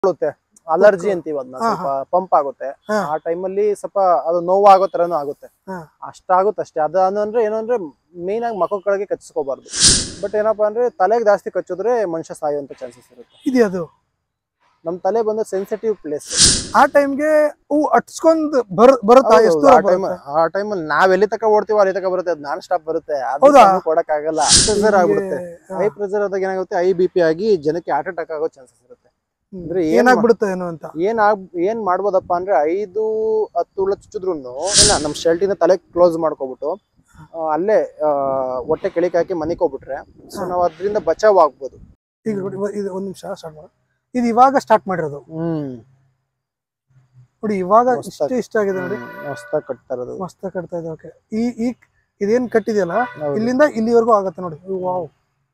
ಬರುತ್ತೆ ಅಲರ್ಜಿ ಅಂತೀವಿ ಅದನ್ನ ಹಾ, ಸ್ವಲ್ಪ ಪಂಪ್ ಆಗುತ್ತೆ ಹಾ. ಆ ಟೈಮಲ್ಲಿ ಸ್ವಲ್ಪ ಅದು ನೋವು ಆಗೋ ತರನು ಆಗುತ್ತೆ ಹಾ. ಅಷ್ಟಾಗುತ್ತೆ ಅಷ್ಟೇ ಅದು ಅಂದ್ರೆ ಏನು ಅಂದ್ರೆ ಮೇನ್ ಆಗಿ ಮಕ್ಕಳಿಗೆ ಕಚ್ಕೋಬಾರ್ದು ಬಟ್ ಏನಪ್ಪಾ ಅಂದ್ರೆ ತಲೆಗೆ ಜಾಸ್ತಿ ಕಚ್ಚಿದ್ರೆ ಮನುಷ್ಯ ಸಾಯುವಂತ ಚಾನ್ಸಸ್ ಇರುತ್ತೆ ಇದೆಯಾ ಅದು ನಮ್ ತಲೆ ಬಂದು ಸೆನ್ಸಿಟಿವ್ ಪ್ಲೇಸ್ ಆ ಟೈಮ್ಗೆ ಹೂ ಅಟ್ಸ್ಕೊಂಡ್ ಬರ್ ಬರುತ್ತಾ ಎಷ್ಟು ದೂರ ಆ ಟೈಮ್ ಬರುತ್ತೆ? ಆ ಟೈಮಲ್ಲಿ ನಾವ್ ಎಲ್ಲಿ ತಕ ಓಡ್ತೀವೋ ಅಲ್ಲಿ ತಕ ಬರುತ್ತೆ ಅದು ನಾನ್ ಸ್ಟಾಪ್ ಬರುತ್ತೆ ಹೌದಾ? ಅದು ಕೊಡಕ್ ಆಗಲ್ಲ ಪ್ರೆಸರ್ ಆಗ್ಬಿಡುತ್ತೆ ಹಾ. ಹೈ ಪ್ರೆಸರ್ ಆದಾಗ ಏನಾಗುತ್ತೆ ಐ ಬಿ ಪಿ ಆಗಿ ಜನಕ್ಕೆ ಹಾರ್ಟ್ ಅಟ್ಯಾಕ್ ಆಗೋ ಚಾನ್ಸಸ್ ಇರುತ್ತೆ ಹ್ಮ್. ಅಂದ್ರೆ ಏನ್ ಏನಾಗ್ಬಿಡುತ್ತೆ ಏನು ಅಂತ ಏನ್ ಆಗ್ ಏನ್ ಮಾಡ್ಬೋದಪ್ಪ ಅಂದ್ರೆ ಐದು ಹತ್ತು ಹುಳ ಚುಚ್ಚಿದ್ರು ಇಲ್ಲ ನಮ್ ಶರ್ಟಿನ ತಲೆ ಕ್ಲೋಸ್ ಮಾಡ್ಕೊಬಿಟ್ಟು ಆ, ಅಲ್ಲೇ ಆ, ಹೊಟ್ಟೆ ಕೆಳಗೆ ಹಾಕಿ ಮನಿಕೋಬಿಟ್ರೆ ಸೊ ನಾವ್ ಅದರಿಂದ ಬಚಾವ್ ಆಗ್ಬೋದು ಈಗ ನೋಡಿ, ಇವ- ಇದು ಒಂದ್ ನಿಮಿಷ ಸ್ಟಾರ್ಟ್ ಮಾಡ ಇದು ಇವಾಗ ಸ್ಟಾರ್ಟ್ ಮಾಡಿರೋದು ಹ್ಮ್ ನೋಡಿ ಇವಾಗ ಹೊಸ್ದಾಗಿ. ಇಷ್ಟ ಇಷ್ಟ ಆಗಿದೆ ನೋಡಿ ಹೊಸ್ದಾಗ್ ಕಟ್ತಾ ಇರೋದು ಮಸ್ತ್ ಕಟ್ತಾ ಇದೆ ಓಕೆ ಈ ಈ ಇದೇನ್ ಕಟ್ಟಿದೆಯಲ್ಲ ಹೌದು. ಇಲ್ಲಿಂದ ಇಲ್ಲಿವರೆಗೂ ಆಗತ್ತೆ ನೋಡಿ ವಾವ್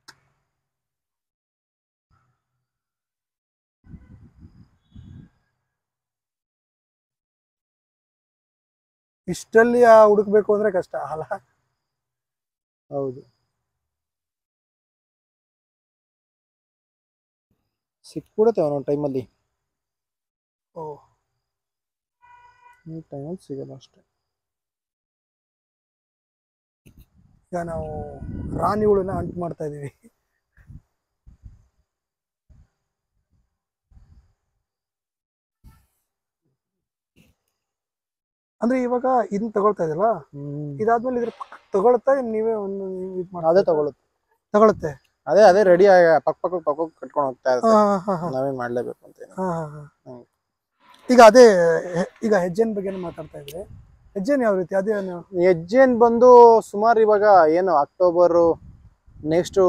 ಇಷ್ಟಲ್ಲಿ ಆ ಹುಡುಕ್ಬೇಕು ಅಂದ್ರೆ ಕಷ್ಟ ಅಲ್ಲ ಹೌದು ಸಿಕ್ಬಿಡುತ್ತೆ ಒಂದೊಂದು ಟೈಮಲ್ಲಿ ಓ ಈ ಟೈಮಲ್ಲಿ ಸಿಗಲ್ಲ ಅಷ್ಟೇ ಈಗ ನಾವು ರಾಣಿ ಹುಳನ ಅಂಟ್ ಮಾಡ್ತಾ ಇದೀವಿ ಅಂದ್ರೆ ಇವಾಗ ಇದನ್ನ ತಗೊಳ್ತಾ ಇದೆಯಲ್ಲ ಹ್ಮ್ ಇದಾದ್ಮೇಲೆ ಇದ್ರ ಪಕ್ಕ ತಗೊಳುತ್ತಾ ಇನ್ ನೀವೇ ಒಂದು ಇದು ಮಾಡಿ ಅದೇ ತಗೊಳುತ್ತೆ ತಗೊಳುತ್ತೆ ಅದೇ ಅದೇ ರೆಡಿ ಆಗ ಪಕ್ಕ ಪಕ್ಕ ಪಕ್ಕ ಕಟ್ಕೊಂಡು ಹೋಗ್ತಾ ಹಾ, ಇರುತ್ತೆ ಹಾ, ಹಾ, ಹಾ. ನಾವೇನ್ ಮಾಡ್ಲೇಬೇಕು ಅಂತ ಏನು. ಹಾ, ಹಾ, ಹಾ. ಹ್ಮ್. ಈಗ ಅದೇ ಹೆ- ಈಗ ಹೆಜ್ಜೆನ್ ಬಗ್ಗೆ ಮಾತಾಡ್ತಾ ಇದ್ರೆ ಹೆಜ್ಜೆನ್ ಯಾವ ರೀತಿ ಅದೇನು ಹೆಜ್ಜೆನ್ ಬಂದು ಸುಮಾರು ಇವಾಗ ಏನು ಅಕ್ಟೋಬರ್ ನೆಕ್ಸ್ಟ್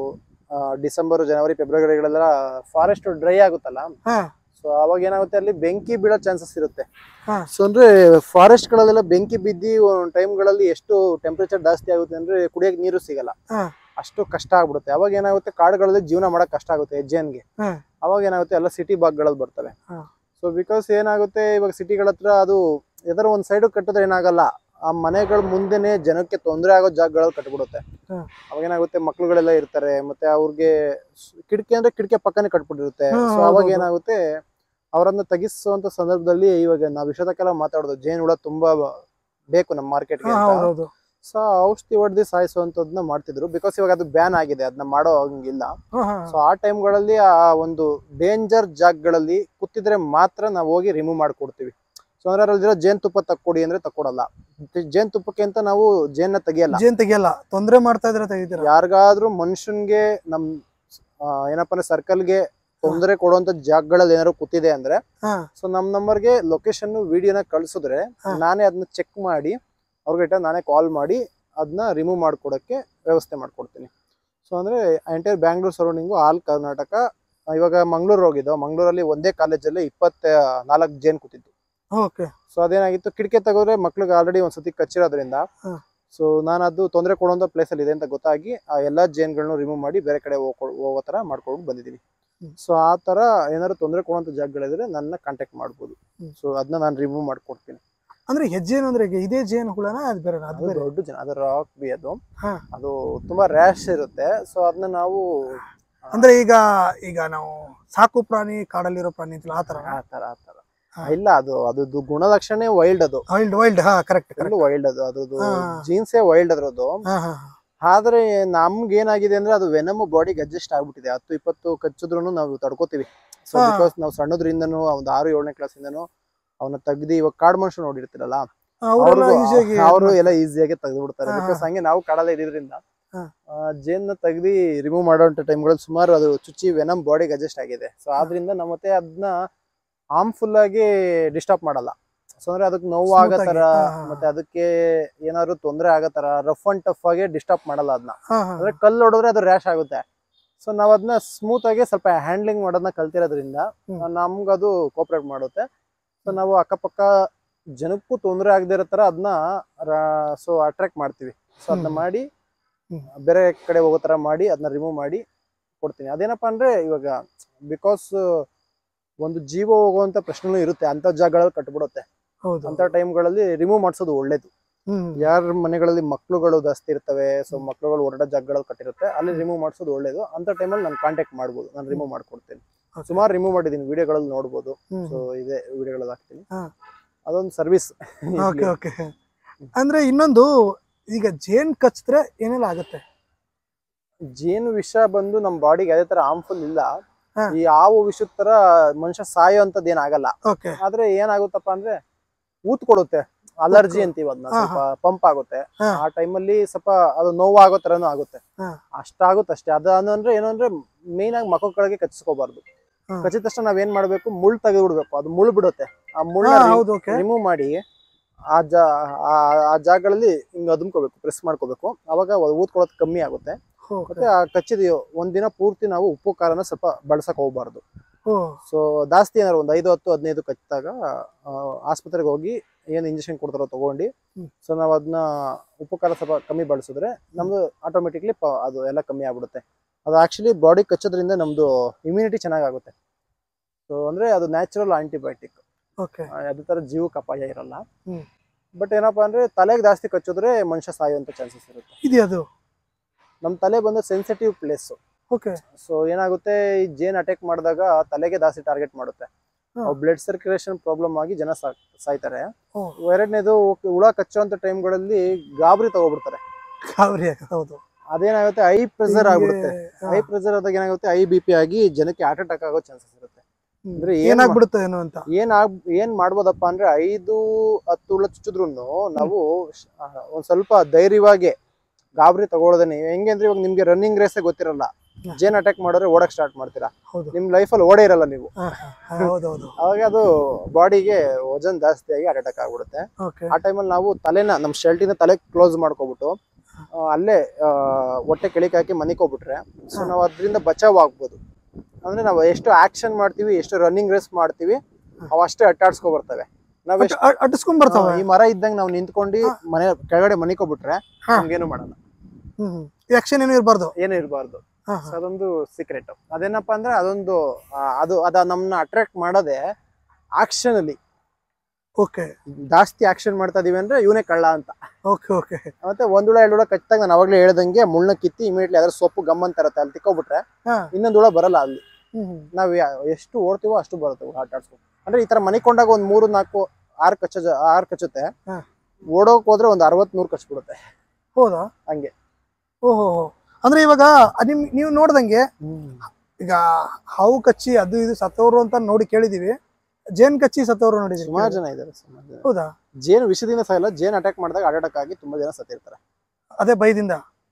ಡಿಸೆಂಬರ್ ಜನವರಿ ಫೆಬ್ರವರಿಗಳೆಲ್ಲ ಫಾರೆಸ್ಟ್ ಡ್ರೈ ಆಗುತ್ತಲ್ಲ ಹಾ ಸೊ ಅವಾಗ ಏನಾಗುತ್ತೆ ಅಲ್ಲಿ ಬೆಂಕಿ ಬೀಳೋ ಚಾನ್ಸಸ್ ಇರುತ್ತೆ ಹಾ. ಸೊ ಅಂದ್ರೆ ಫಾರೆಸ್ಟ್ ಗಳಲ್ಲೆಲ್ಲ ಬೆಂಕಿ ಬಿದ್ದಿ ಒಂದ್ ಟೈಮ್ಗಳಲ್ಲಿ ಎಷ್ಟು ಟೆಂಪರೇಚರ್ ಜಾಸ್ತಿ ಆಗುತ್ತೆ ಅಂದ್ರೆ ಕುಡಿಯಕ್ ನೀರು ಸಿಗಲ್ಲ ಹಾ. ಅಷ್ಟು ಕಷ್ಟ ಆಗ್ಬಿಡುತ್ತೆ ಅವಾಗ ಏನಾಗುತ್ತೆ ಕಾಡುಗಳಲ್ಲಿ ಜೀವನ ಮಾಡಕ್ ಕಷ್ಟ ಆಗುತ್ತೆ ಹೆಜ್ಜೆನ್ಗೆ ಹಾ. ಅವಾಗ ಏನಾಗುತ್ತೆ ಎಲ್ಲ ಸಿಟಿ ಭಾಗಗಳಲ್ಲಿ ಬರ್ತವೆ ಹಾ. ಸೊ ಬಿಕಾಸ್ ಏನಾಗುತ್ತೆ ಇವಾಗ ಸಿಟಿಗಳ ಹತ್ರ ಅದು ಯಾವ್ದಾರ ಒಂದ್ ಸೈಡ್ ಕಟ್ಟಿದ್ರೆ ಏನಾಗಲ್ಲ ಆ ಮನೆಗಳ ಮುಂದೆನೆ ಜನಕ್ಕೆ ತೊಂದರೆ ಆಗೋ ಜಾಗಗಳಲ್ಲಿ ಕಟ್ಬಿಡುತ್ತೆ ಹಾ. ಅವಾಗ ಏನಾಗುತ್ತೆ ಮಕ್ಳುಗಳೆಲ್ಲ ಇರ್ತಾರೆ ಮತ್ತೆ ಅವ್ರಿಗೆ ಸ್- ಕಿಟಕಿ ಅಂದ್ರೆ ಕಿಟಕಿ ಪಕ್ಕನೆ ಕಟ್ಬಿಟ್ಟಿರುತ್ತೆ ಹಾ, ಸೊ ಹೌದು, ಅವಾಗ ಹೌದು. ಏನಾಗುತ್ತೆ ಅವರನ್ನ ತೆಗಿಸುವಂತ ಸಂದರ್ಭದಲ್ಲಿ ಇವಾಗ ನಾವು ಇಷ್ಟೊತ್ತಕ್ಕೆಲ್ಲ ಮಾತಾಡೋದು ಜೇನು ಹುಳ ತುಂಬಾ ಬೇಕು ನಮ್ಮ ಮಾರ್ಕೆಟ್ಗೆ ಹಾ, ಹೌದೌದು ಸೊ ಔಷಧಿ ಹೊಡೆದು ಸಾಯಿಸುವಂತದನ್ನ ಮಾಡ್ತಿದ್ರು ಬಿಕಾಸ್ ಇವಾಗ ಅದು ಬ್ಯಾನ್ ಆಗಿದೆ ಅದನ್ನ ಮಾಡೋ ಹಂಗಿಲ್ಲ ಹಾ, ಹಾ, ಸೊ ಆ ಟೈಮ್ಗಳಲ್ಲಿ ಆ ಒಂದು ಡೇಂಜರ್ ಜಾಗಗಳಲ್ಲಿ ಕೂತಿದ್ರೆ ಮಾತ್ರ ನಾವು ಹೋಗಿ ರಿಮೂವ್ ಮಾಡ್ಕೊಡ್ತೀವಿ ಸೊ ಅಂದ್ರೆ ಅದ್ರಲ್ಲಿರೋ ಜೇನುತುಪ್ಪ ತಕ್ಕೊಡಿ ಅಂದ್ರೆ ತಕ್ಕೊಡಲ್ಲ ಜೇನುತುಪ್ಪಕ್ಕೆ ಅಂತ ನಾವು ಜೇನ್ನ ತೆಗಿಯಲ್ಲ ಜೇನ್ ತೆಗಿಯಲ್ಲ ತೊಂದ್ರೆ ಮಾಡ್ತಾ ಇದ್ರೆ ತೆಗಿತೀರ ಯಾರಿಗಾದ್ರೂ ಮನುಷ್ಯನ್ಗೆ ನಮ್ ಆ, ಏನಪ್ಪಾ ಅಂದ್ರೆ ಸರ್ಕಲ್ಗೆ ತೊಂದರೆ ಕೊಡುವಂತ ಜಾಗಗಳಲ್ಲಿ ಏನಾದ್ರು ಕೂತಿದೆ ಅಂದ್ರೆ ಹಾ ಸೊ ನಮ್ ನಂಬರ್ಗೆ ಲೊಕೇಶನ್ ವಿಡಿಯೋನ ಕಳ್ಸಿದ್ರೆ ಹಾ. ನಾನೇ ಅದನ್ನ ಚೆಕ್ ಮಾಡಿ ಅವ್ರಿಗೆ ನಾನೇ ಕಾಲ್ ಮಾಡಿ ಅದನ್ನ ರಿಮೂವ್ ಮಾಡ್ಕೊಡಕ್ಕೆ ವ್ಯವಸ್ಥೆ ಮಾಡ್ಕೊಡ್ತೀನಿ ಸೊ ಅಂದ್ರೆ entire Bangalore surrounding all Karnataka ಆ, ಇವಾಗ ಮಂಗ್ಳೂರ್ ಹೋಗಿದ್ದು ಮಂಗ್ಳೂರಲ್ಲಿ ಒಂದೇ ಕಾಲೇಜಲ್ಲಿ ಇಪ್ಪತ್ತ ನಾಲ್ಕು ಜೇನ್ ಕೂತಿದ್ದು ಓಕೆ ಸೊ ಅದೇನಾಗಿತ್ತು ಕಿಟಕಿ ತೆಗೆದ್ರೆ ಮಕ್ಳಿಗೆ ಆಲ್ರೆಡಿ ಒಂದ್ಸತಿ ಕಚ್ಚಿರೋದ್ರಿಂದ ಹಾ. ಸೊ ನಾನು ಅದು ತೊಂದರೆ ಕೊಡುವಂತ ಪ್ಲೇಸ್ ಅಲ್ಲಿ ಇದೆ ಅಂತ ಗೊತ್ತಾಗಿ ಆ ಎಲ್ಲಾ ಜೇನ್ಗಳನ್ನ ರಿಮೂವ್ ಮಾಡಿ ಬೇರೆ ಕಡೆ ಹೋಗ್ಕೊ- ಹೋಗೋ ತರ ಮಾಡ್ಕೊಂಡು ಬಂದಿದ್ದೀನಿ ಹ್ಮ್. ಸೊ ಆ ತರ ಏನಾದ್ರು ತೊಂದರೆ ಕೊಡುವಂತ ಜಾಗಗಳಿದ್ರೆ ನನ್ನ ಕಾಂಟ್ಯಾಕ್ಟ್ ಮಾಡ್ಬೋದು ಹ್ಮ್. ಸೊ ಅದನ್ನ ನಾನು ರಿಮೂವ್ ಮಾಡ್ಕೊಡ್ತೀನಿ ಅಂದ್ರೆ ಹೆಜ್ಜೆನ್ ಅಂದ್ರೆ ಈಗ ಇದೇ ಜೇನ್ ಹುಳನ ಅದು ಬೇರೆ ಅದು ಅದು ಬೇರೆ ದೊಡ್ಡ ಜನ ಅದು ರಾಕ್ ಬಿ ಅದು ಹಾ. ಅದು ತುಂಬಾ ರ್ಯಾಶ್ ಇರುತ್ತೆ ಸೊ ಅದನ್ನ ನಾವು ಅಂದ್ರೆ ಈಗ ಈಗ ನಾವು ಸಾಕು ಪ್ರಾಣಿ ಕಾಡಲ್ಲಿರೋ ಪ್ರಾಣಿ ಅಂತಲ್ಲ ಆ ತರ ಆ ತರ ಆ ತರ ಹಾ. ಇಲ್ಲ ಅದು ಅದ್ರದ್ದು ಗುಣಲಕ್ಷಣ ವೈಲ್ಡ್ ಅದು ವೈಲ್ಡ್ ವೈಲ್ಡ್ ಹಾ ಕರೆಕ್ಟ್ ಕರೆಕ್ಟ್ ವೈಲ್ಡ್ ಅದು ಅದ್ರದ್ದು ಹಾ. ಜೀನ್ಸೇ ವೈಲ್ಡ್ ಅದ್ರದ್ದು ಹಾ ಹಾ ಆದ್ರೆ ನಮ್ಗೆ ಏನಾಗಿದೆ ಅಂದ್ರೆ ಅದು ವೆನಮ್ ಬಾಡಿಗೆ ಅಡ್ಜಸ್ಟ್ ಆಗ್ಬಿಟ್ಟಿದೆ ಹತ್ತು ಇಪ್ಪತ್ತು ಕಚ್ಚಿದ್ರು ನಾವು ತಡ್ಕೋತೀವಿ ಸೊ ಹಾ. ಬಿಕಾಸ್ ನಾವು ಸಣ್ಣದ್ರಿಂದನೂ ಒಂದು ಆರು ಏಳನೇ ಕ್ಲಾಸಿಂದನೂ ಅವನ್ನ ತೆಗ್ದು ಇವಾಗ ಕಾಡ್ ಮನುಷ್ಯ ನೋಡಿರ್ತೀರಲ್ಲ ಅವರೆಲ್ಲ ಈಸಿಯಾಗಿ ಅವರು ಎಲ್ಲ ಈಸಿಯಾಗಿ ತೆಗೆದು ಬಿಡ್ತಾರೆ ಹಾ, ಬಿಕಾಸ್ ಹಂಗೆ ನಾವು ಕಾಡಲ್ಲ ಇದ್ರಿಂದ ಹಾ. ಜೇನ್ನ ತೆಗ್ದು ರಿಮೂವ್ ಮಾಡೋಂಥ ಟೈಮ್ಗಳಲ್ಲಿ ಸುಮಾರು ಅದು ಚುಚ್ಚಿ ವೆನಮ್ ಬಾಡಿಗೆ ಅಡ್ಜಸ್ಟ್ ಆಗಿದೆ ಸೊ ಆದ್ರಿಂದ ನಮ್ಮ ಮತ್ತೆ ಅದನ್ನ ಹಾರ್ಮ್ಫುಲ್ ಆಗಿ ಡಿಸ್ಟರ್ಬ್ ಮಾಡಲ್ಲ ಸೊ ಅಂದ್ರೆ ಅದಕ್ಕೆ ನೋವು Smooth ಆಗೋ ಆಗಿ, ತರ ಹಾ, ಹಾ. ಮತ್ತೆ ಅದಕ್ಕೆ ಏನಾದ್ರು ತೊಂದರೆ ಆಗೋ ತರ ರಫ್ ಅಂಡ್ ಟಫ್ ಆಗಿ ಡಿಸ್ಟರ್ಬ್ ಮಾಡಲ್ಲ ಅದನ್ನ ಹಾ ಹಾ ಅಂದ್ರೆ ಕಲ್ಲು ಹೊಡೆದ್ರೆ ಅದು ರ್ಯಾಶ್ ಆಗುತ್ತೆ ಸೊ ನಾವ್ ಅದನ್ನ ಸ್ಮೂತ್ ಆಗಿ ಸ್ವಲ್ಪ ಹ್ಯಾಂಡ್ಲಿಂಗ್ ಮಾಡೋದನ್ನ ಕಲ್ತಿರೋದ್ರಿಂದ ಹ್ಮ್. ನಮ್ಗದು ಕೋಪರೇಟ್ ಮಾಡುತ್ತೆ ಸೊ ನಾವು ಅಕ್ಕಪಕ್ಕ ಜನಕ್ಕೂ ತೊಂದರೆ ಆಗದೆ ಇರೋ ತರ ಅದನ್ನ ಸೊ ಅಟ್ರಾಕ್ಟ್ ಮಾಡ್ತೀವಿ ಸೊ ಅದನ್ನ ಹ್ಮ್. ಮಾಡಿ ಹ್ಮ್. ಬೇರೆ ಕಡೆ ಹೋಗೋ ತರ ಮಾಡಿ ಅದನ್ನ ರಿಮೂವ್ ಮಾಡಿ ಕೊಡ್ತೀನಿ ಅದೇನಪ್ಪ ಅಂದ್ರೆ ಇವಾಗ ಬಿಕಾಸ್ ಒಂದು ಜೀವ ಹೋಗುವಂತ ಪ್ರಶ್ನೆನೂ ಇರುತ್ತೆ ಅಂತ ಜಾಗಗಳಲ್ಲಿ ಕಟ್ಬಿಡುತ್ತೆ ಹೌದು ಅಂತ ಟೈಮ್ಗಳಲ್ಲಿ ರಿಮೂವ್ ಮಾಡಿಸೋದು ಒಳ್ಳೇದು ಹ್ಮ್ ಯಾರ ಮನೆಗಳಲ್ಲಿ ಮಕ್ಳುಗಳು ಜಾಸ್ತಿ ಇರ್ತವೆ ಸೊ ಮಕ್ಳುಗಳು ಓಡಾಡೋ ಜಾಗಗಳಲ್ಲಿ ಕಟ್ಟಿರುತ್ತೆ ಅಲ್ಲಿ ರಿಮೂವ್ ಮಾಡಿಸೋದು ಒಳ್ಳೇದು ಅಂತ ಟೈಮಲ್ಲಿ ನಾನು ಕಾಂಟ್ಯಾಕ್ಟ್ ಮಾಡ್ಬೋದು ನಾನು ರಿಮೂವ್ ಮಾಡ್ಕೊಡ್ತೀನಿ Okay. ಸುಮಾರು ರಿಮೂವ್ ಮಾಡಿದ್ದೀನಿ ವಿಡಿಯೋಗಳಲ್ಲಿ ನೋಡ್ಬೋದು ಹ್ಮ್ ಸೊ ಇದೇ ವಿಡಿಯೋಗಳಲ್ಲಿ ಹಾಕ್ತೀನಿ ಹಾ. ಅದೊಂದು ಸರ್ವಿಸ್ ಓಕೆ ಓಕೆ ಅಂದ್ರೆ ಇನ್ನೊಂದು ಈಗ ಜೇನ್ ಕಚ್ಚಿದ್ರೆ ಏನೆಲ್ಲ ಆಗುತ್ತೆ ಜೇನು ವಿಷ ಬಂದು ನಮ್ಮ ಬಾಡಿಗೆ ಅದೇ ತರ ಹಾರ್ಮ್ಫುಲ್ ಇಲ್ಲ ಹಾ. ಈ ಹಾವು ವಿಷದ ತರ ಮನುಷ್ಯ ಸಾಯೋ ಅಂತದ್ ಏನಾಗಲ್ಲ ಓಕೆ ಆದ್ರೆ ಏನಾಗುತ್ತಪ್ಪ ಅಂದ್ರೆ ಊತ್ ಕೊಡುತ್ತೆ ಅಲರ್ಜಿ ಊದ್ಕೊ- ಅಂತೀವಿ ಅದನ್ನ ಹಾ, ಸ್ವಲ್ಪ ಪಂಪ್ ಆಗುತ್ತೆ ಹಾ. ಆ ಟೈಮಲ್ಲಿ ಸ್ವಲ್ಪ ಅದು ನೋವಾಗೋ ತರನು ಆಗುತ್ತೆ ಹಾ. ಅಷ್ಟಾಗುತ್ತೆ ಅಷ್ಟೇ ಅದು ಅಂದ್ರೆ ಏನು ಅಂದ್ರೆ ಮೇನ್ ಆಗಿ ಮಕ್ಕಳಿಗೆ ಕಚ್ಚಿಸ್ಕೋಬಾರ್ದು ಹಾ. ಕಚ್ಚಿದ ತಕ್ಷಣ ನಾವೇನ್ ಮಾಡ್ಬೇಕು ಮುಳ್ಳು ತೆಗೆದು ಬಿಡ್ಬೇಕು ಅದು ಮುಳ್ಳು ಬಿಡುತ್ತೆ ಆ ಮುಳ್ಳ ಹೌದು ಓಕೆ ರಿಮೂವ್ ಮಾಡಿ ಆ ಜಾ ಆ- ಆ ಜಾಗಗಳಲ್ಲಿ ಹಿಂಗ್ ಅದುಮ್ಕೋಬೇಕು ಪ್ರೆಸ್ ಮಾಡ್ಕೋಬೇಕು ಅವಾಗ ಊದ್ಕೊಳ್ಳೋದು ಕಮ್ಮಿ ಆಗುತ್ತೆ ಮತ್ತೆ ಆ ಕಚ್ಚಿದ ಒಂದಿನ ಪೂರ್ತಿ ನಾವು ಉಪ್ಪು ಖಾರನ ಸ್ವಲ್ಪ ಬಳಸಕ್ ಹೋಗ್ಬಾರ್ದು ಸೊ ಜಾಸ್ತಿ ಏನಾದ್ರು ಒಂದು ಐದು ಹತ್ತು ಹದಿನೈದು ಕಚ್ಚಿದಾಗ ಆ, ಆಸ್ಪತ್ರೆಗೆ ಹೋಗಿ ಏನು ಇಂಜೆಕ್ಷನ್ ಕೊಡ್ತಾರೋ ತಗೊಂಡು ಹ್ಮ್. ಸೊ ನಾವು ಅದನ್ನ ಉಪ್ಪು ಖಾರ ಸ್ವಲ್ಪ ಕಮ್ಮಿ ಬಳಸಿದ್ರೆ ನಮ್ದು ಆಟೋಮೆಟಿಕ್ಲಿ ಅದು ಎಲ್ಲ ಕಮ್ಮಿ ಆಗ್ಬಿಡುತ್ತೆ ಅದು ಆಕ್ಚುಲಿ ಬಾಡಿ ಕಚ್ಚೋದ್ರಿಂದ ನಮ್ದು ಇಮ್ಯುನಿಟಿ ಚೆನ್ನಾಗಾಗುತ್ತೆ ಸೊ ಅಂದ್ರೆ ಅದು ನ್ಯಾಚುರಲ್ ಆಂಟಿಬಯೋಟಿಕ್ ಓಕೆ ಅದೇ ತರ ಜೀವಕ್ಕೆ ಅಪಾಯ ಇರಲ್ಲ ಹ್ಮ್. ಬಟ್ ಏನಪ್ಪಾ ಅಂದ್ರೆ ತಲೆಗೆ ಜಾಸ್ತಿ ಕಚ್ಚಿದ್ರೆ ಮನುಷ್ಯ ಸಾಯುವಂತ ಚಾನ್ಸಸ್ ಇರುತ್ತೆ ಇದೆಯಾ ಅದು ನಮ್ಮ ತಲೆ ಬಂದು ಸೆನ್ಸಿಟಿವ್ ಪ್ಲೇಸ್ ಓಕೆ ಸೊ ಏನಾಗುತ್ತೆ ಈ ಜೇನ್ ಅಟ್ಯಾಕ್ ಮಾಡಿದಾಗ ತಲೆಗೆ ಜಾಸ್ತಿ ಟಾರ್ಗೆಟ್ ಮಾಡುತ್ತೆ ಹಾ. ಬ್ಲಡ್ ಸರ್ಕ್ಯುಲೇಷನ್ ಪ್ರಾಬ್ಲಮ್ ಆಗಿ ಜನ ಸಾ- ಸಾಯ್ತಾರೆ ಓ. ಎರಡನೇದು ಹುಳ ಕಚ್ಚುವಂತ ಟೈಮ್ಗಳಲ್ಲಿ ಗಾಬರಿ ತಗೋಬಿಡ್ತಾರೆ ಗಾಬರಿ ಆಗ- ಹೌದು ಅದೇನಾಗುತ್ತೆ ಐ ಪ್ರೆಷರ್ ಆಗ್ಬಿಡುತ್ತೆ ಹಾ. ಐ ಪ್ರೆಷರ್ ಆದಾಗ ಏನಾಗುತ್ತೆ ಐ ಬಿ ಪಿ ಆಗಿ ಜನಕ್ಕೆ ಹಾರ್ಟ್ ಅಟ್ಯಾಕ್ ಆಗೋ ಚಾನ್ಸಸ್ ಇರುತ್ತೆ ಹ್ಮ್. ಅಂದ್ರೆ ಏನ್ ಏನಾಗ್ಬಿಡುತ್ತೆ ಏನು ಅಂತ ಏನ್ ಆಗ್ ಏನ್ ಮಾಡ್ಬೋದಪ್ಪ ಅಂದ್ರೆ ಐದು ಹತ್ತು ಹುಳ ಚುಚ್ಚಿದ್ರು ನಾವು ಶ- ಆ, ಒಂದ್ ಸ್ವಲ್ಪ ಧೈರ್ಯವಾಗಿ ಗಾಬರಿ ತಗೊಳ್ಳೋದನ್ನ ಹೆಂಗೆ ಅಂದ್ರೆ ಇವಾಗ ನಿಮ್ಗೆ ರನ್ನಿಂಗ್ ರೇಸೇ ಗೊತ್ತಿರಲ್ಲ ಹಾ. ಜೇನ್ ಅಟ್ಯಾಕ್ ಮಾಡಿದ್ರೆ ಓಡಕ್ ಸ್ಟಾರ್ಟ್ ಮಾಡ್ತೀರಾ ಹೌದು ನಿಮ್ ಲೈಫಲ್ಲಿ ಓಡೇ ಇರಲ್ಲ ನೀವು ಹಾ, ಹಾ, ಹೌದು ಹೌದು ಅವಾಗ ಅದು ಬಾಡಿಗೆ ವಜನ್ ಜಾಸ್ತಿ ಆಗಿ ಹಾರ್ಟ್ ಅಟ್ಯಾಕ್ ಆಗ್ಬಿಡುತ್ತೆ ಓಕೆ ಆ ಟೈಮಲ್ಲಿ ನಾವು ತಲೆನ ನಮ್ಮ ಶರ್ಟಿನ ತಲೆ ಕ್ಲೋಸ್ ಮಾಡ್ಕೊಬಿಟ್ಟು ಆ, ಅಲ್ಲೇ ಆ, ಹೊಟ್ಟೆ ಕೆಳಕ್ಕೆ ಹಾಕಿ ಮನಿಕೋಬಿಟ್ರೆ ಸೊ ನಾವು ಅದರಿಂದ ಬಚಾವ್ ಆಗ್ಬೋದು ಅಂದ್ರೆ ನಾವು ಎಷ್ಟು ಆಕ್ಷನ್ ಮಾಡ್ತೀವಿ ಎಷ್ಟು ರನ್ನಿಂಗ್ ರೇಸ್ ಮಾಡ್ತೀವಿ ಅವು ಅಷ್ಟೇ ಅಟ್ಟಾಡ್ಸ್ಕೊ ಬರ್ತವೆ ನಾವ್ ಎಷ್ಟು ಅಟ್ಟಿಸ್ಕೊಂಡ್ ಬರ್ತಾವ ಈ ಮರ ಇದ್ದಂಗೆ ನಾವು ನಿಂತ್ಕೊಂಡು ಹಾ. ಮನೆ ಕೆಳಗಡೆ ಮನಿಕೋಬಿಟ್ರೆ ಹಾ. ನಮ್ಗೇನು ಮಾಡಲ್ಲ ಹ್ಮ್ ಆಕ್ಷನ್ ಏನು ಇರಬಾರ್ದು ಏನು ಇರಬಾರ್ದು ಹಾ ಸೊ ಅದೊಂದು ಸೀಕ್ರೆಟ್ ಅದೇನಪ್ಪ ಅಂದ್ರೆ ಅದೊಂದು ಆ, ಅದು ಅದ ನಮ್ಮನ್ನ ಅಟ್ರಾಕ್ಟ್ ಮಾಡೋದೇ ಆಕ್ಷನ್ ಅಲ್ಲಿ ಓಕೆ ಜಾಸ್ತಿ ಆಕ್ಷನ್ ಮಾಡ್ತಾ ಇದೀವಿ ಅಂದ್ರೆ ಇವನೇ ಕಳ್ಳ ಅಂತ ಓಕೆ ಓಕೆ ಮತ್ತೆ ಒಂದ್ ಹುಳ ಎರಡು ಹುಳ ಕಚ್ಚಿದಾಗ ನಾನು ಅವಾಗಲೇ ಹೇಳ್ದಂಗೆ ಮುಳ್ಳ ಕಿತ್ತಿ ಇಮಿಡಿಯೇಟ್ಲಿ ಅದ್ರ ಸೊಪ್ಪು ಗಮ್ ಅಂತ ಇರುತ್ತೆ ಅಲ್ಲಿ ತಿಕ್ಕೋಬಿಟ್ರೆ ಹಾ ಇನ್ನೊಂದು ಹುಳ ಬರಲ್ಲ ಅಲ್ಲಿ ಹ್ಮ್ ಹ್ಮ್. ನಾವ್ ಯಾ- ಎಷ್ಟು ಓಡ್ತೀವೋ ಅಷ್ಟು ಬರುತ್ತೆ ಆಟ ಆಡ್ಸ್ಕೊಂಡು ಅಂದ್ರೆ ಈ ತರ ಮನಿಕೊಂಡಾಗ ಒಂದ್ ಮೂರು ನಾಲ್ಕು ಆರು ಕಚ್ಚ ಆರು ಕಚ್ಚುತ್ತೆ ಹಾ. ಓಡೋಕ್ ಹೋದ್ರೆ ಒಂದ್ ಅರವತ್ ನೂರು ಕಚ್ಬಿಡುತ್ತೆ ಹೌದಾ ಹಂಗೆ ಓಹೋ ಅಂದ್ರೆ ಇವಾಗ ಅದ್ ನಿಮ್ ನೀವು ನೋಡ್ದಂಗೆ ಈಗ ಹಾವು ಕಚ್ಚಿ ಅದು ಇದು ಸತ್ತವರು ಅಂತ ನೋಡಿ ಕೇಳಿದೀವಿ ಜೇನ್ ಕಚ್ಚಿ ಸತ್ತವರು ನೋಡಿದೀವಿ ಸುಮಾರು ಜನ ಇದಾರೆ ಸುಮಾರು ಜನ ಹೌದಾ ಜೇನು ವಿಷದಿಂದ ಸಾಯಲ್ಲ ಜೇನ್ ಅಟ್ಯಾಕ್ ಮಾಡಿದಾಗ ಹಾರ್ಟ್ ಅಟ್ಯಾಕ್ ಆಗಿ ತುಂಬಾ ಜನ ಸತ್ತಿರ್ತಾರೆ ಅದೇ ಭಯದಿಂದ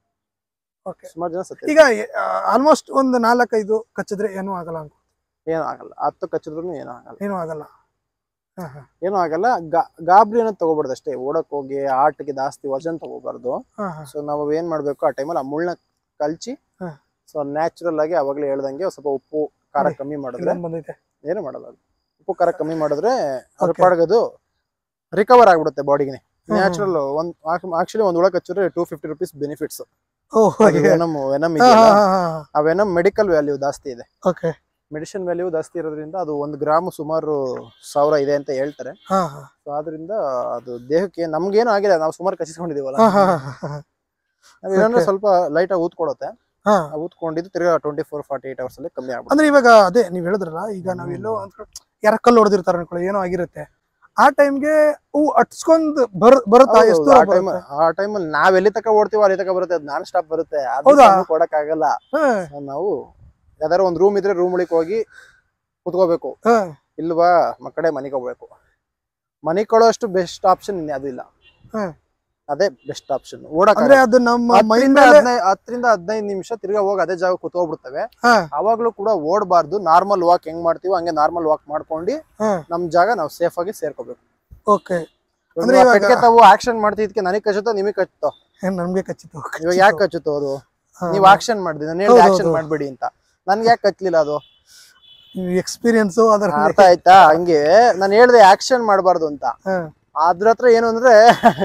ಓಕೆ ಸುಮಾರು ಜನ ಸತ್ತಿರ್ತಾರೆ ಈಗ ಆಲ್ಮೋಸ್ಟ್ ಒಂದು ನಾಲ್ಕೈದು ಕಚ್ಚಿದ್ರೆ ಏನೂ ಆಗಲ್ಲ ಅಂತ ಏನೂ ಆಗಲ್ಲ ಹತ್ತು ಕಚ್ಚಿದ್ರು ಏನೂ ಆಗಲ್ಲ ಏನೂ ಆಗಲ್ಲ ಹಾ ಹಾ ಏನೂ ಆಗಲ್ಲ ಗಾ- ಗಾಬರಿ ಅನ್ನೋದು ತಗೋಬಾರ್ದು ಅಷ್ಟೇ ಓಡಕ್ ಹೋಗಿ ಆಟಕ್ಕೆ ಜಾಸ್ತಿ ವಜನ್ ತಗೋಬಾರ್ದು ಹಾ ಹಾ ಸೊ ನಾವು ಏನ್ ಮಾಡ್ಬೇಕು ಆ ಟೈಮಲ್ಲಿ ಆ ಮುಳ್ಳನ್ನ ಕಲ್ಚಿ ಹಾ. ಸೊ ನ್ಯಾಚುರಲ್ ಆಗಿ ಅವಾಗಲೇ ಹೇಳ್ದಂಗೆ ಒಂದ್ ಸ್ವಲ್ಪ ಉಪ್ಪು ಖಾರ ನೋಡಿ, ಕಮ್ಮಿ ಮಾಡಿದ್ರೆ ಇಲ್ಲೊಂದ್ ಬಂದೈತೆ ಏನು ಮಾಡಲ್ಲ ಅದು ಉಪ್ಪು ಖಾರ ಕಮ್ಮಿ ಮಾಡಿದ್ರೆ ಅದ್ರ Okay. ಪಾಡ್ಗದು ರಿಕವರ್ ಆಗ್ಬಿಡುತ್ತೆ ಬಾಡಿಗೆ ಹ್ಮ್. ನ್ಯಾಚುರಲ್ ಒಂದ್ ಆಕ್ಚುಲಿ ಒಂದ್ ಹುಳ ಕಚ್ಚಿದ್ರೆ ಟೂ ಫಿಫ್ಟಿ ರುಪೀಸ್ ಬೆನಿಫಿಟ್ಸ್ ಓ ಹಾಗೆ ವೆನಮ್ ವೆನಮ್ ಹಾ ಇದೆಯಲ್ಲ ಹಾ ಹಾ ಆ ವೆನಮ್ ಮೆಡಿಕಲ್ ವ್ಯಾಲ್ಯೂ ಜಾಸ್ತಿ ಇದೆ ಓಕೆ ಮೆಡಿಸಿನ್ ವ್ಯಾಲ್ಯೂ ಜಾಸ್ತಿ ಇರೋದ್ರಿಂದ ಅದು ಒಂದು ಗ್ರಾಮ್ ಸುಮಾರು ಸಾವಿರ ಇದೆ ಅಂತ ಹೇಳ್ತಾರೆ ಹಾ ಹಾ ಸೊ ಆದ್ರಿಂದ ಅದು ದೇಹಕ್ಕೆ ನಮ್ಗೇನು ಆಗಿಲ್ಲ ನಾವು ಸುಮಾರು ಕಚ್ಚಿಸ್ಕೊಂಡಿದೀವಲ್ಲ ಹಾ ಹಾ ಹಾ ಹಾ ನಾವ್ ಏನಂದ್ರೆ Okay. ಸ್ವಲ್ಪ ಲೈಟ್ ಆಗಿ ಊದ್ಕೊಡುತ್ತೆ ಹಾ ಆ ಊದ್ಕೊಂಡಿದ್ದು ತಿರ್ಗಾ twenty four forty eight hours ಅಲ್ಲಿ ಕಮ್ಮಿ ಆಗ್ಬಿಡುತ್ತೆ ಅಂದ್ರೆ ಇವಾಗ ಅದೇ ನೀವ್ ಹೇಳಿದ್ರಲ್ಲ ಈಗ ನಾವೆಲ್ಲೋ ಯಾರ ಕಲ್ಲು ಹೊಡೆದಿರ್ತಾರ ಅನ್ಕೊಳ್ಳಿ ಏನೋ ಆಗಿರುತ್ತೆ ಆ ಟೈಮ್ಗೆ ಹೂ ಅಟ್ಸ್ಕೊಂಡ್ ಬರ್ ಬರುತ್ತಾ ಹೌದು, ಎಷ್ಟು ಆ ದೂರ ಟೈಮ್ ಬರುತ್ತೆ? ಆ ಟೈಮಲ್ಲಿ ನಾವ್ ಎಲ್ಲಿ ತಕ ಓಡ್ತೀವೋ ಅಲ್ಲಿ ತಕ ಬರುತ್ತೆ ಅದು ನಾನ್ ಸ್ಟಾಪ್ ಬರುತ್ತೆ ಹೌದಾ? ಅದು ಕೊಡಕ್ ಆಗಲ್ಲ ಹಾ, ನಾವು ಯಾವ್ದಾರ ಒಂದ್ ರೂಮ್ ಇದ್ರೆ ರೂಮ್ ಒಳಗೆ ಹೋಗಿ ಕುತ್ಕೋಬೇಕು ಹಾ, ಇಲ್ವಾ ಮಕ್ಕಳೇ ಮನಿಕೋಬೇಕು ಮನಿಕೊಳ್ಳೋ ಅಷ್ಟು ಬೆಸ್ಟ್ ಆಪ್ಷನ್ ಇನ್ಯಾವುದೂ ಇಲ್ಲ ಹಾ. ಅದೇ ಬೆಸ್ಟ್ ಆಪ್ಷನ್ ಓಡಕ್ ಅಂದ್ರೆ ಅದು ನಮ್ಮ ಮೈ ಹತ್ತರಿಂದ ಮೇಲೆ ಹದಿನೈದು ಹತ್ತರಿಂದ ಹದಿನೈದು ನಿಮಿಷ ತಿರ್ಗಾ ಹೋಗಿ ಅದೇ ಜಾಗ ಕುತ್ಕೋಗ್ಬಿಡ್ತವೆ ಹಾ, ಅವಾಗ್ಲೂ ಕೂಡ ಓಡಬಾರ್ದು ನಾರ್ಮಲ್ ವಾಕ್ ಹೆಂಗ್ ಮಾಡ್ತೀವೋ ಹಂಗೆ ನಾರ್ಮಲ್ ವಾಕ್ ಮಾಡ್ಕೊಂಡು ಹಾ, ನಮ್ ಜಾಗ ನಾವು ಸೇಫ್ ಆಗಿ ಸೇರ್ಕೋಬೇಕು ಓಕೆ ಇವಾಗ ಅಂದ್ರೆ ನಾವು ಇವಾಗ- ಪೆಟ್ಗೆ ತಾವು ಆಕ್ಷನ್ ಮಾಡ್ತಿದ್ಕೆ ನನಗೆ ಕಚ್ಚುತ್ತೋ ನಿಮಗೆ ಕಚ್ಚುತ್ತೋ ಏನ್ ನಮ್ಗೆ ಕಚ್ಚಿತ್ತು ಇವಾಗ ಯಾಕೆ ಕಚ್ಚುತ್ತೋ ಅದು ಹಾ, ನೀವು ಆಕ್ಷನ್ ಮಾಡಿದ್ರಿ ನಾನು ಹೇಳಿ ಹೌದು, ಆಕ್ಷನ್ ಹೌದು. ಮಾಡ್ಬೇಡಿ ಅಂತ ನನ್ಗೆ ಯಾಕೆ ಕಚ್ಚಲಿಲ್ಲ ಅದು ನೀವು ಎಕ್ಸ್ಪೀರಿಯನ್ಸ್ ಅದರ ಅರ್ಥ ಆಯ್ತಾ ಹಂಗೆ ನಾನು ಹೇಳ್ದೆ ಆಕ್ಷನ್ ಮಾಡಬಾರ್ದು ಅಂತ ಹಾ. ಅದ್ರ ಹತ್ರ ಏನು ಅಂದ್ರೆ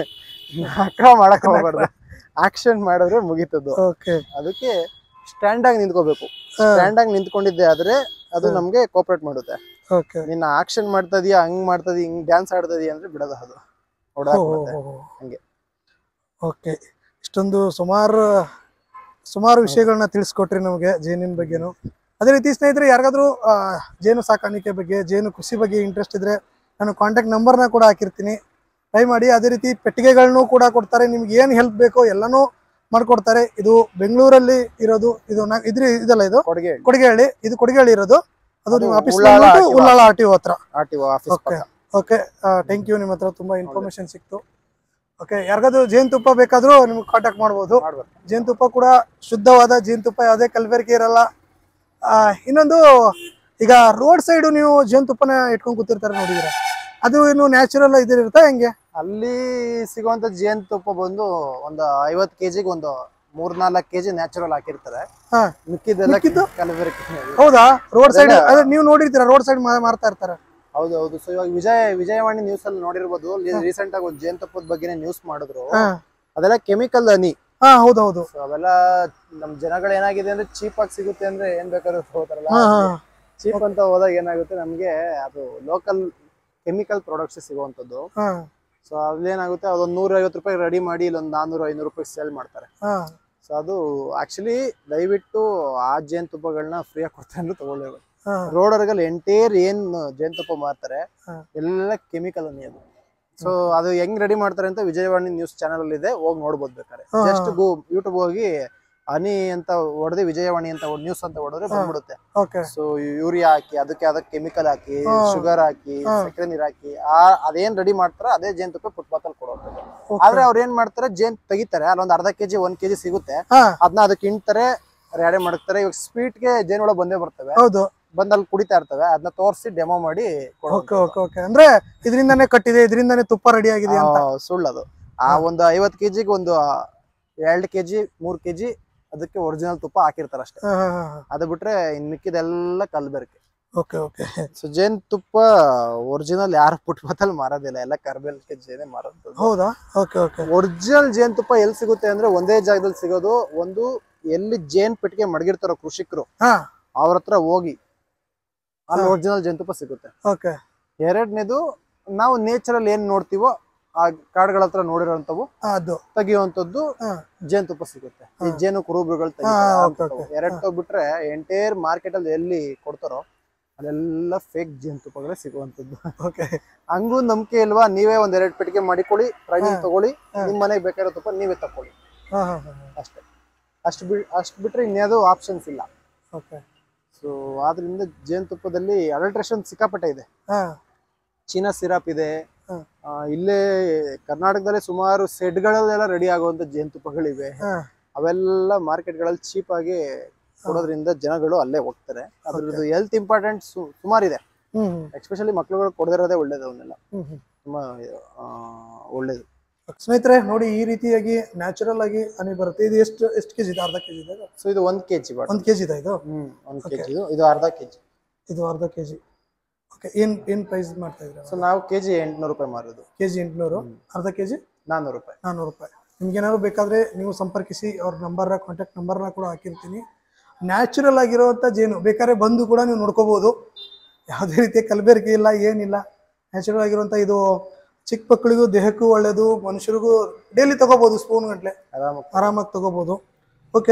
ನಕ ಮಾಡಕ್ ಹೋಗ್ಬಾರ್ದು ಆಕ್ಷನ್ ಮಾಡಿದ್ರೆ ಮುಗೀತದ್ದು ಓಕೆ ಅದಕ್ಕೆ ಸ್ಟ್ಯಾಂಡ್ ಆಗಿ ನಿಂತ್ಕೋಬೇಕು ಸ್ಟ್ಯಾಂಡ್ ಆಗಿ ನಿಂತ್ಕೊಂಡಿದ್ದೆ ಆದ್ರೆ ಅದು ಹಾ. ನಮ್ಗೆ ಕೋಪರೇಟ್ ಮಾಡುತ್ತೆ ಓಕೆ ನಿನ್ನ ಆಕ್ಷನ್ ಮಾಡ್ತಾ ಇದೀಯಾ ಹಂಗ್ ಮಾಡ್ತಾ ಇದೀಯ ಹಿಂಗ್ ಡ್ಯಾನ್ಸ್ ಆಡ್ತಾ ಇದೀಯ ಅಂದ್ರೆ ಬಿಡೋದು ಅದು ಹೊಡ್ದಾಕ್ ಬಿಡುತ್ತೆ. ಹಂಗೆ. ಓಕೆ ಇಷ್ಟೊಂದು ಸುಮಾರು ಸುಮಾರು ವಿಷಯಗಳನ್ನ ತಿಳಿಸ್ಕೊಟ್ರಿ ನಮಗೆ ಜೇನಿನ ಬಗ್ಗೆನು ಅದೇ ರೀತಿ ಸ್ನೇಹಿತರೆ ಯಾರಿಗಾದ್ರೂ ಆ, ಜೇನು ಸಾಕಾಣಿಕೆ ಬಗ್ಗೆ ಜೇನು ಕೃಷಿ ಬಗ್ಗೆ ಇಂಟ್ರೆಸ್ಟ್ ಇದ್ರೆ ನಾನು ಕಾಂಟ್ಯಾಕ್ಟ್ ನಂಬರ್ನ ಕೂಡ ಹಾಕಿರ್ತೀನಿ ಟ್ರೈ ಮಾಡಿ ಅದೇ ರೀತಿ ಪೆಟ್ಟಿಗೆಗಳನ್ನು ಕೂಡ ಕೊಡ್ತಾರೆ ನಿಮ್ಗೆ ಏನು ಹೆಲ್ಪ್ ಬೇಕೋ ಎಲ್ಲನೂ ಮಾಡ್ಕೊಡ್ತಾರೆ ಇದು ಬೆಂಗಳೂರಲ್ಲಿ ಇರೋದು ಇದು ನಾ ಇದ್ರಿ ಇದಲ್ಲ ಇದು ಕೊಡುಗೆ ಕೊಡಿಗೆಹಳ್ಳಿ ಇದು ಕೊಡಿಗೆಹಳ್ಳಿ ಇರೋದು ಅದು ಅದು ನಿಮ್ಮ office Ullal RTO. Ullal R T O ಹತ್ರ R T office okay okay thank you ನಿಮ್ಮ ಹತ್ರ ತುಂಬಾ ಇನ್ಫಾರ್ಮೇಶನ್ ಸಿಕ್ತು ಓಕೆ ಯಾರಿಗಾದ್ರೂ ಜೇನುತುಪ್ಪ ಬೇಕಾದ್ರೂ ನಿಮ್ಗೆ ಕಾಂಟ್ಯಾಕ್ಟ್ ಮಾಡ್ಬೋದು ಮಾಡ್ಬೇಕು ಜೇನುತುಪ್ಪ ಕೂಡ ಶುದ್ಧವಾದ ಜೇನುತುಪ್ಪ ಯಾವುದೇ ಕಲಬೆರಕೆ ಇರಲ್ಲ ಆ, ಇನ್ನೊಂದು ಈಗ ರೋಡ್ ಸೈಡು ನೀವು ಜೇನುತುಪ್ಪನ ಇಟ್ಕೊಂಡು ಕೂತಿರ್ತಾರೆ ನೋಡಿದ್ರೆ ಅದು ಏನು ನ್ಯಾಚುರಲ್ ಇದಿರುತ್ತಾ ಹೆಂಗೆ ಅಲ್ಲಿ ಸಿಗುವಂತ ಜೇನುತುಪ್ಪ ಬಂದು ಒಂದು ಐವತ್ ಕೆಜಿಗೆ ಒಂದು ಮೂರ್ನಾಲ್ಕು ಕೆಜಿ ನ್ಯಾಚುರಲ್ ಹಾಕಿರ್ತಾರೆ ಹಾ ಮಿಕ್ಕಿದೆಲ್ಲ ಮಿಕ್ಕಿದ್ದು? ಕಲಬೆರಕೆ ಹೌದಾ ರೋಡ್ ಸೈಡ್ ಅದೆಲ್ಲ- ಅದೇ ನೀವು ನೋಡಿರ್ತೀರಾ ರೋಡ್ ಸೈಡ್ ಮಾರ್ತಾ ಇರ್ತಾರೆ ಹೌದು ಹೌದು ಸೊ ಇವಾಗ ವಿಜಯ ವಿಜಯವಾಣಿ ನ್ಯೂಸ್ ಅಲ್ಲಿ ನೋಡಿರ್ಬೋದು ರೀಸೆಂಟ್ ಆಗಿ ಒಂದು ಜೇನುತುಪ್ಪದ ಬಗ್ಗೆನೇ ನ್ಯೂಸ್ ಮಾಡಿದ್ರು ಹಾ ಅದೆಲ್ಲ ಕೆಮಿಕಲ್ ಹನಿ ಹಾ ಹೌದು ಹೌದು ಸೊ ಅವೆಲ್ಲ ನಮ್ ಜನಗಳು ಏನಾಗಿದೆ ಅಂದ್ರೆ ಚೀಪ್ ಆಗಿ ಸಿಗುತ್ತೆ ಅಂದ್ರೆ ಏನ್ ಬೇಕಾದ್ರೂ ಹೋತಾರಲ್ಲ ಹಾ ಹಾ ಚೀಪ್ ಅಂತ ಹೋದಾಗ ಏನಾಗುತ್ತೆ ನಮ್ಗೆ ಅದು ಲೋಕಲ್ ಕೆಮಿಕಲ್ ಪ್ರಾಡಕ್ಟ್ಸ್ ಸಿಗುವಂತದ್ದು ಹಾ ಸೊ ಅದೇನಾಗುತ್ತೆ ಅದೊಂದು ನೂರ ಐವತ್ತು ರೂಪಾಯಿ ರೆಡಿ ಮಾಡಿ ಇಲ್ಲೊಂದು ನಾನ್ನೂರು ಐನೂರು ರೂಪಾಯಿ ಸೇಲ್ ಮಾಡ್ತಾರೆ ಹಾ ಸೊ ಅದು ಆಕ್ಚುಲಿ ದಯವಿಟ್ಟು ಆ ಜೇನುತುಪ್ಪಗಳನ್ನ ಫ್ರೀಯಾಗಿ ಕೊಡ್ತಾರೆ ಅಂದ್ರೆ ತಗೊಳ್ಳೇಬೇಕು ಹಾ ರೋಡರ್ಗಲ್ಲಿ ಎಂಟೇರ್ ಏನ್ ಜೇನುತುಪ್ಪ ಮಾರ್ತಾರೆ ಹಾ. ಎಲ್ಲ ಕೆಮಿಕಲ್ ಅನ್ನಿ ಅದು ಸೊ ಅದು ಹೆಂಗ್ ರೆಡಿ ಮಾಡ್ತಾರೆ ಅಂತ ವಿಜಯವಾಣಿ ನ್ಯೂಸ್ ಚಾನಲ್ ಅಲ್ಲಿ ಇದೆ ಹೋಗಿ ನೋಡ್ಬೋದು ಬೇಕಾರೆ ಹಾ, ಜಸ್ಟ್ ಹಾ. ಗೋ ಯೂಟ್ಯೂಬ್ ಹೋಗಿ ಹನಿ ಅಂತ ಹೊಡೆದು ವಿಜಯವಾಣಿ ಅಂತ ನ್ಯೂಸ್ ಅಂತ ಹೊಡೆದ್ರೆ ಹಾ. ಬಂದ್ಬಿಡುತ್ತೆ ಓಕೆ ಸೊ ಯೂರಿಯಾ ಹಾಕಿ ಅದಕ್ಕೆ ಅದಕ್ಕೆ ಕೆಮಿಕಲ್ ಹಾಕಿ ಹಾ. ಶುಗರ್ ಹಾಕಿ ಹಾ. ಸಕ್ಕರೆ ನೀರ್ ಹಾಕಿ ಆ ಅದೇನ್ ರೆಡಿ ಮಾಡ್ತಾರ ಅದೇ ಜೇನುತುಪ್ಪ ಫುಟ್ಪಾತ್ ಅಲ್ಲಿ ಕೊಡುವಂಥದ್ದು ಆದ್ರೆ ಅವ್ರು ಏನ್ ಮಾಡ್ತಾರೆ ಜೇನ್ ತೆಗಿತಾರೆ ಅಲ್ಲೊಂದ್ ಅರ್ಧ ಕೆಜಿ ಒಂದ್ ಕೆಜಿ ಸಿಗುತ್ತೆ ಹಾ ಅದನ್ನ ಅದಕ್ಕೆ ಇಂತಾರೆ ರೆಡಿ ಮಾಡ್ತಾರೆ ಇವಾಗ ಸ್ವೀಟ್ ಗೆ ಜೇನುಳ ಬಂದೇ ಬರ್ತವೆ ಹೌದು ಬಂದ್ ಅಲ್ಲಿ ಕುಡಿತಾ ಇರ್ತವೆ ಅದನ್ನ ತೋರಿಸಿ ಡೆಮೋ ಮಾಡಿ ಓಕೆ ಓಕೆ ಓಕೆ ಅಂದ್ರೆ ಇದರಿಂದಾನೇ ಕಟ್ಟಿದೆ ಇದರಿಂದಾನೇ ತುಪ್ಪ ರೆಡಿ ಆಗಿದೆ ಅಂತ ಸುಳ್ಳದು ಆ ಒಂದು ಐವತ್ ಕೆಜಿಗೆ ಒಂದು ಎರಡ್ ಕೆಜಿ ಮೂರ್ ಕೆಜಿ ಅದಕ್ಕೆ ಒರಿಜಿನಲ್ ತುಪ್ಪ ಹಾಕಿರ್ತಾರ ಅಷ್ಟೇ ಹಾ ಹಾ ಹಾ ಅದು ಬಿಟ್ರೆ ಇನ್ ಮಿಕ್ಕಿದೆಲ್ಲ ಕಲ್ಬೆರಕೆ ಓಕೆ ಓಕೆ ಸೊ ಜೇನ್ ತುಪ್ಪ ಒರಿಜಿನಲ್ ಯಾರು ಪುಟ್ಪತ್ತಲ್ಲಿ ಮಾರೋದಿಲ್ಲ ಎಲ್ಲ ಕರ್ಬೇಲ್ಕೆ ಜೇನೆ ಮಾರೋದು ಹೌದಾ ಓಕೆ ಓಕೆ ಒರಿಜಿನಲ್ ಜೇನುತುಪ್ಪ ಎಲ್ಲಿ ಸಿಗುತ್ತೆ ಅಂದ್ರೆ ಒಂದೇ ಜಾಗದಲ್ಲಿ ಸಿಗೋದು ಒಂದು ಎಲ್ಲಿ ಜೇನ್ ಪೆಟ್ಟಿಗೆ ಮಡಗಿರ್ತಾರೋ ಕೃಷಿಕರು ಹಾ ಅವ್ರ ಹತ್ರ ಹೋಗಿ ಅಲ್ಲಿ ಹಾ. ಒರಿಜಿನಲ್ ಜೇನುತುಪ್ಪ ಸಿಗುತ್ತೆ ಓಕೆ ಎರಡನೇದು ನಾವು ನೇಚರಲ್ ಏನ್ ನೋಡ್ತೀವೋ ಆ ಕಾಡುಗಳ ಹತ್ರ ನೋಡಿರೋಂಥವು ಅದು ತೆಗಿಯುವಂಥದ್ದು ಹಾ ಜೇನುತುಪ್ಪ ಸಿಗುತ್ತೆ ಈ ಹಾ. ಜೇನು ಕುರುಬರುಗಳು ಹಾ, okay, okay. ಎರಡ್ ತಾವ್ ಬಿಟ್ರೆ ಎಂಟೈರ್ ಮಾರ್ಕೆಟ್ ಅಲ್ಲಿ ಎಲ್ಲಿ ಕೊಡ್ತಾರೋ ಅಲ್ಲೆಲ್ಲ ಫೇಕ್ ಜೇನುತುಪ್ಪಗಳೇ ಸಿಗುವಂಥದ್ದು ಓಕೆ ಹಂಗೂ ನಂಬಿಕೆ ಇಲ್ವಾ ನೀವೇ ಒಂದ್ ಎರಡ್ ಪೆಟ್ಟಿಗೆ ಮಾಡಿಕೊಳ್ಳಿ ಟ್ರೈನಿಂಗ್ ಹಾ. ತಗೊಳ್ಳಿ ಹಾ. ನಿಮ್ ಮನೆಗೆ ಬೇಕಾಗಿರೋ ತುಪ್ಪ ನೀವೇ ತಕೊಳ್ಳಿ ಹಾ ಹಾ ಹಾ ಅಷ್ಟೇ ಅಷ್ಟು ಬಿ ಅಷ್ಟು ಬಿಟ್ರೆ ಇನ್ಯಾವುದೋ ಆಪ್ಷನ್ಸ್ ಇಲ್ಲ ಓಕೆ ಸೊ ಆದ್ರಿಂದ ಜೇನುತುಪ್ಪದಲ್ಲಿ ಅಡಲ್ಟ್ರೇಷನ್ ಸಿಕ್ಕಾಪಟ್ಟೆ ಇದೆ ಹಾ ಚೀನಾ ಸಿರಪ್ ಇದೆ ಹಾ. ಆ, ಇಲ್ಲೇ ಕರ್ನಾಟಕದಲ್ಲೇ ಸುಮಾರು ಸೆಡ್ಗಳಲ್ಲೆಲ್ಲ ರೆಡಿ ಆಗುವಂತ ಜೇನುತುಪ್ಪಗಳಿವೆ ಹಾ ಅವೆಲ್ಲ ಮಾರ್ಕೆಟ್ಗಳಲ್ಲಿ ಚೀಪ್ ಆಗಿ ಕೊಡೋದ್ರಿಂದ ಜನಗಳು ಅಲ್ಲೇ ಹೋಗ್ತಾರೆ ಅದ್ರದ್ದು ಹೆಲ್ತ್ ಇಂಪಾರ್ಟೆಂಟ್ ಸುಮಾರಿದೆ ಹ್ಮ್ ಹ್ಮ್ ಎಸ್ಪೆಷಲಿ ಮಕ್ಳುಗಳು ಕೊಡದಿರೋದೇ ಒಳ್ಳೇದು ಅವನ್ನೆಲ್ಲ ಹ್ಮ್ ಹ್ಮ್ ತುಂಬಾ ಆ, ಒಳ್ಳೇದು ಸ್ನೇಹಿತರೆ ನೋಡಿ ಈ ರೀತಿಯಾಗಿ ನ್ಯಾಚುರಲ್ ಆಗಿ ಹನಿ ಬರುತ್ತೆ ಇದು ಎಷ್ಟು ಎಷ್ಟು ಕೆಜಿ ಇದೆ ಅರ್ಧ ಕೆಜಿ ಇದೆ ಸೊ ಇದು ಒಂದ್ ಕೆಜಿ ಬಾಟ್ ಒಂದು ಕೆಜಿ ಇದೆ ಇದು ಹ್ಮ್ ಒಂದ್ Okay. ಕೆಜಿ ಇದು ಅರ್ಧ ಕೆಜಿ ಇದು ಅರ್ಧ ಕೆಜಿ ಓಕೆ ಏನ್ ಏನ್ ಪ್ರೈಸ್ ಮಾಡ್ತಾ ಸೊ ಇದ್ದೀರಾ ನಾವು ಕೆಜಿ ಎಂಟ್ನೂರು ರೂಪಾಯಿ ಮಾರೋದು ಕೆಜಿ ಎಂಟುನೂರು ಅರ್ಧ ಕೆಜಿ ನಾನ್ನೂರು ರೂಪಾಯಿ ನಾನ್ನೂರು ರೂಪಾಯಿ ನಿಮ್ಗೇನಾದ್ರು ಬೇಕಾದ್ರೆ ನೀವು ಸಂಪರ್ಕಿಸಿ ಅವ್ರ ನಂಬರ್ನ ಕಾಂಟ್ಯಾಕ್ಟ್ ನಂಬರ್ನ ಕೂಡ ಹಾಕಿರ್ತೀನಿ ನ್ಯಾಚುರಲ್ ಆಗಿರುವಂಥ ಜೇನು ಬೇಕಾದ್ರೆ ಬಂದು ಕೂಡ ನೀವು ನೋಡ್ಕೋಬೋದು ಯಾವುದೇ ರೀತಿಯ ಕಲಬೆರಕೆ ಇಲ್ಲ ಏನಿಲ್ಲ ನ್ಯಾಚುರಲ್ ಆಗಿರುವಂಥ ಇದು ಚಿಕ್ಕ ಮಕ್ಕಳಿಗೂ ದೇಹಕ್ಕೂ ಒಳ್ಳೆಯದು ಮನುಷ್ಯರಿಗೂ ಡೈಲಿ ತಗೋಬೋದು ಸ್ಪೂನ್ ಗಂಟ್ಲೆ ಆರಾಮ ಆರಾಮಾಗಿ ತಗೋಬೋದು okay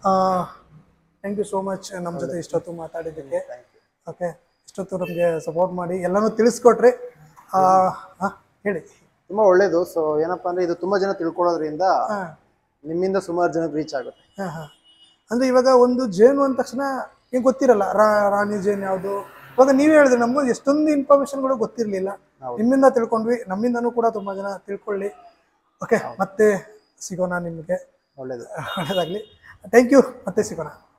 thank you so much ನಮ್ಮ ಜೊತೆ ಇಷ್ಟೊತ್ತು ಮಾತಾಡಿದ್ದಕ್ಕೆ ಓಕೆ ಇಷ್ಟೊತ್ತು ನಮಗೆ ಸಪೋರ್ಟ್ ಮಾಡಿ ಎಲ್ಲನೂ ತಿಳಿಸ್ಕೊಟ್ರಿ ಆ, ಹಾ, ಹೇಳಿ ತುಂಬಾ ಒಳ್ಳೇದು ಸೊ ಏನಪ್ಪಾ ಅಂದ್ರೆ ಇದು ತುಂಬಾ ಜನ ತಿಳ್ಕೊಳ್ಳೋದ್ರಿಂದ ಹಾಂ ನಿಮ್ಮಿಂದ ಸುಮಾರು ಜನಕ್ಕೆ ರೀಚ್ ಆಗುತ್ತೆ ಹಾಂ ಹಾಂ ಅಂದರೆ ಇವಾಗ ಒಂದು ಜೇನು ಅಂದ ತಕ್ಷಣ ನಿಮ್ಗೆ ಗೊತ್ತಿರಲ್ಲ ರಾ ರಾಣಿ ಜೇನು ಯಾವುದು ಇವಾಗ ನೀವೇ ಹೇಳಿದ್ರೆ ನಮಗೂ ಎಷ್ಟೊಂದು ಇನ್ಫಾರ್ಮೇಷನ್ಗಳು ಗೊತ್ತಿರಲಿಲ್ಲ ಹೌದು. ನಿಮ್ಮಿಂದ ತಿಳ್ಕೊಂಡ್ವಿ ನಮ್ಮಿಂದನೂ ಕೂಡ ತುಂಬ ಜನ ತಿಳ್ಕೊಳ್ಳಿ ಓಕೆ ಮತ್ತೆ ಸಿಗೋಣ ನಿಮಗೆ ಒಳ್ಳೇದು ಒಳ್ಳೆಯದಾಗಲಿ ಥ್ಯಾಂಕ್ ಯು ಮತ್ತೆ ಸಿಗೋಣ